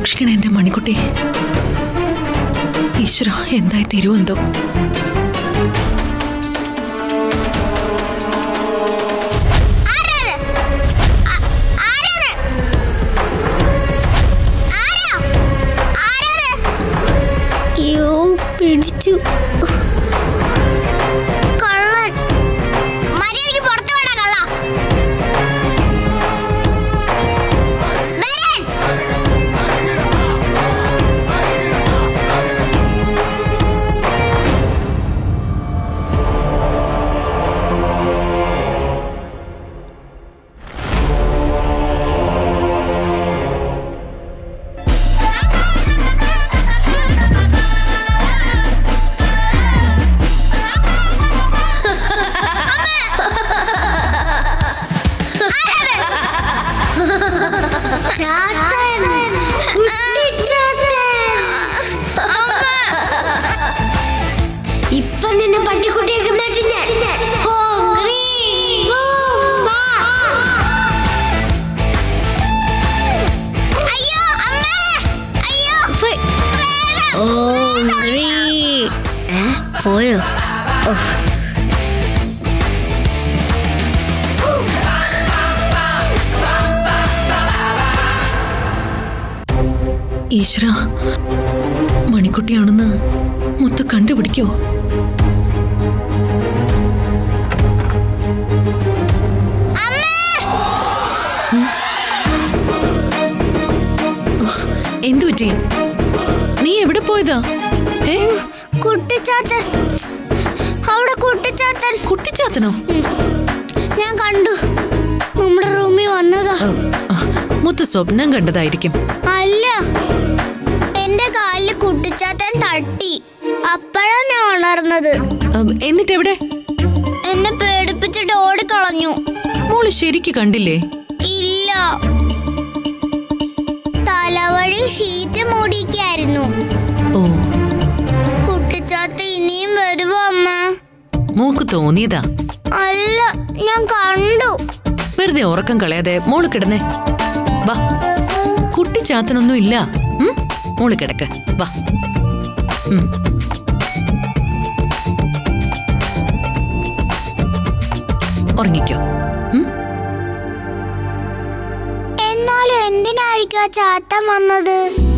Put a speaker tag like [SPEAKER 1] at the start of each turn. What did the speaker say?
[SPEAKER 1] സൂക്ഷിക്കണേ എന്റെ മണിക്കുട്ടി ഈശ്വര എന്തായി തിരുവന്തം
[SPEAKER 2] അയ്യോ പിടിച്ചു കള്ളൻ മര്യാദയ്ക്ക് പുറത്തു വേണം കള്ള വരാൻ ചാത്തൻ കുട്ടിച്ചാത്തൻ ഇപ്പൊ നിന്നെ പട്ടിക്കുട്ടിയൊക്കെ മാറ്റി ഞാൻ ഹോങ്ക്രി ബൂം ബാ. അയ്യോ അമ്മേ അയ്യോ ഹോങ്ക്രി ഏ പോയോ ഓഹ്
[SPEAKER 1] ഈശ്വര മണിക്കുട്ടിയാണെന്ന് മുത്ത് കണ്ടുപിടിക്കോ ഉഫ്, എന്തു പറ്റി നീ എവിടെ പോയതാ ഏ
[SPEAKER 2] കുട്ടിച്ചാച്ചൻ അവിടെ കുട്ടിച്ചാച്ചൻ
[SPEAKER 1] കുട്ടിച്ചാത്തനോ
[SPEAKER 2] ഞാൻ കണ്ടു നമ്മുടെ റൂമിൽ വന്നതാ
[SPEAKER 1] ആ, മുത്ത് സ്വപ്നം കണ്ടതായിരിക്കും
[SPEAKER 2] അല്ല എന്റെ കാലില് കുട്ടിച്ചാത്തൻ തട്ടി അപ്പോഴാ ഞാൻ ഉണർന്നത്
[SPEAKER 1] ഉം, എന്നിട്ട് എവിടെ
[SPEAKER 2] എന്നെ പേടിപ്പിച്ചിട്ട് ഓടിക്കളഞ്ഞു
[SPEAKER 1] മോള് ശരിക്ക് കണ്ടില്ലേ
[SPEAKER 2] ഇല്ല തലവഴി ഷീറ്റ് മൂടിക്കായിരുന്നു
[SPEAKER 1] ഓ
[SPEAKER 2] കുട്ടിച്ചാത്ത ഇനിയും വരുമോ അമ്മ
[SPEAKER 1] മോക്ക് തോന്നിയതാ
[SPEAKER 2] അല്ല ഞാൻ കണ്ടു
[SPEAKER 1] വെറുതെ ഉറക്കം കളയാതെ മോള് കിടന്നേ വാ കുട്ടിച്ചാത്തനൊന്നും ഇല്ല ഉം? മോള് കിടക്ക് വാ ഉം. ഉറങ്ങിക്കോ ഉം?
[SPEAKER 2] എന്നാലും എന്തിനായിരിക്കും ആ ചാത്തൻ വന്നത്